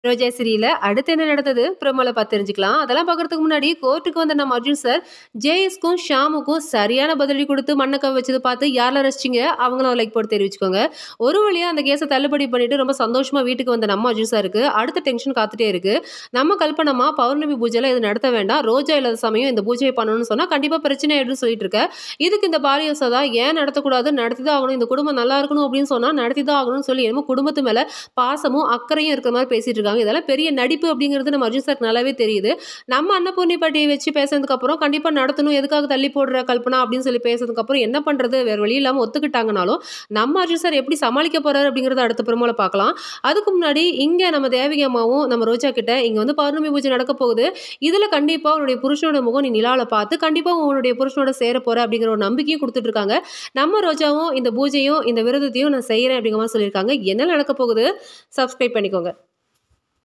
ரோஜா சீரியல்ல அடுத்து என்ன நடந்தது ப்ரோமோல பார்த்து தெரிஞ்சுக்கலாம் அதெல்லாம் பார்க்கறதுக்கு முன்னாடி கோர்ட்டுக்கு வந்த நம்ம அர்ஜுன் சார் ஜேஎஸ்க்கும் ஷாமுக்கும் சரியான பதிலடி கொடுத்து மண்ணக்க வச்சது பார்த்து யாரெல்லாம் ரசிச்சிங்க அவங்களும் லைக் போட்டு தெரிவிச்சுக்கோங்க ஒரு வழியா அந்த கேஸை தள்ளுபடி பண்ணிட்டு ரொம்ப சந்தோஷமா வீட்டுக்கு வந்த நம்ம அர்ஜுன் சாருக்கு அடுத்த டென்ஷன் காத்துட்டே இருக்கு நம்ம கல்பனமா பௌர்ணமி பூஜையில இது நடத்த வேண்டாம் ரோஜா இல்லாத சமயம் இந்த பூஜையை பண்ணணும்னு சொன்னா கண்டிப்பா பிரச்சனை ஆயிடும்னு சொல்லிட்டு இருக்க இதுக்கு இந்த பாலிய சதா ஏன் நடத்தக்கூடாது நடத்தி தான் ஆகணும் இந்த குடும்பம் நல்லா இருக்கணும் அப்படின்னு சொன்னா நடத்தி தான் ஆகணும்னு சொல்லி என்னமோ குடும்பத்து மேல பாசமும் அக்கறையும் இருக்கிற மாதிரி பேசிட்டு இருக்காங்க இதெல்லாம் பெரிய நடிப்பு அப்படிங்கிறது நம்ம அர்ஜுன் சார் நல்லாவே தெரியுது நம்ம அன்னபூர்ணி பாட்டியை வச்சு பேசுனதுக்கு அப்புறம் கண்டிப்பா நடத்தணும் எதுக்காக தள்ளி போடுற கல்பனா அப்படின்னு சொல்லி பேசுனதுக்கு அப்புறம் என்ன பண்றது வேற வழி இல்லாம ஒத்துக்கிட்டாங்கனாலும் நம்ம அர்ஜுன் சார் எப்படி சமாளிக்க போறாரு அப்படிங்கறத அடுத்த பெருமாளை பார்க்கலாம் அதுக்கு முன்னாடி இங்க நம்ம தேவகி அம்மாவும் நம்ம ரோஜா கிட்ட இங்க வந்து பௌர்ணமி பூஜை நடக்க போகுது இதுல கண்டிப்பா உன்னுடைய புருஷனோட முகம் நீ நிலாவில பார்த்து கண்டிப்பா உன்னுடைய புருஷனோட சேர போற அப்படிங்கிற ஒரு நம்பிக்கையும் கொடுத்துட்டு இருக்காங்க நம்ம ரோஜாவும் இந்த பூஜையும் இந்த விரதத்தையும் நான் செய்யறேன் அப்படிங்கிற மாதிரி சொல்லியிருக்காங்க என்ன நடக்க போகுது சப்ஸ்கிரைப் பண்ணிக்கோங்க